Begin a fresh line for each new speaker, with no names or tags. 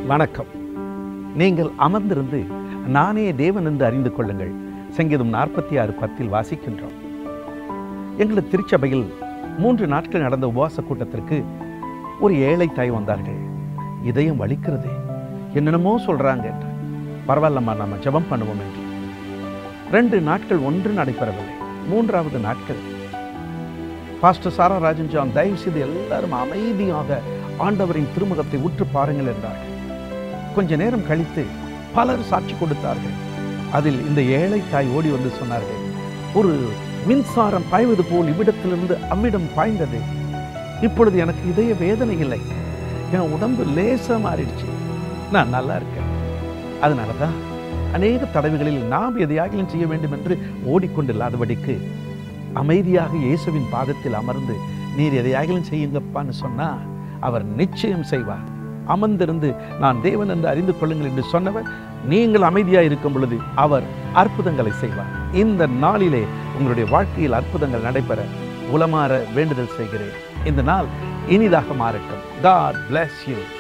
வணக்கம் நீங்கள் அமர்ந்திருந்து நானே தேவன் என்று அறிந்து கொள்ளுங்கள் சங்கீதம் நாற்பத்தி ஆறு பத்தில் வாசிக்கின்றோம் எங்களது திருச்சபையில் மூன்று நாட்கள் நடந்த உபவாச கூட்டத்திற்கு ஒரு ஏழை தாய் வந்தார்கள் இதயம் வலிக்கிறதே என்னென்னமோ சொல்றாங்க என்று பரவாயில்லம்மா நம்ம ஜெபம் பண்ணுவோம் என்று ரெண்டு நாட்கள் ஒன்று நடைபெறவில்லை மூன்றாவது நாட்கள் பாஸ்டர் சாரா ராஜன் ஜான் தயவு செய்து எல்லாரும் அமைதியாக ஆண்டவரின் திருமுகத்தை உற்று பாருங்கள் என்றார்கள் கொஞ்ச நேரம் கழித்து பலர் சாட்சி கொடுத்தார்கள் அதில் இந்த ஏழை தாய் ஓடி வந்து சொன்னார்கள் ஒரு மின்சாரம் பாய்வது போல் இவ்விடத்திலிருந்து அவ்விடம் பாய்ந்தது இப்பொழுது எனக்கு இதய வேதனை இல்லை என் உடம்பு லேசா மாறிடுச்சு நான் நல்லா இருக்கேன் அதனால தான் அநேக தடவைகளில் நாம் எதையாகிலும் செய்ய வேண்டும் என்று ஓடிக்கொண்டில்லாதபடிக்கு அமைதியாக இயேசுவின் பாதத்தில் அமர்ந்து நீர் எதையாகிலும் செய்யுங்கப்பான்னு சொன்னா அவர் நிச்சயம் செய்வார் அமர்ந்திருந்து நான் தேவன் என்று அறிந்து கொள்ளுங்கள் என்று சொன்னவர் நீங்கள் அமைதியாக இருக்கும் பொழுது அவர் அற்புதங்களை செய்வார் இந்த நாளிலே உங்களுடைய வாழ்க்கையில் அற்புதங்கள் நடைபெற உளமாற வேண்டுதல் செய்கிறேன் இந்த நாள் இனிதாக மாறட்டும் God bless you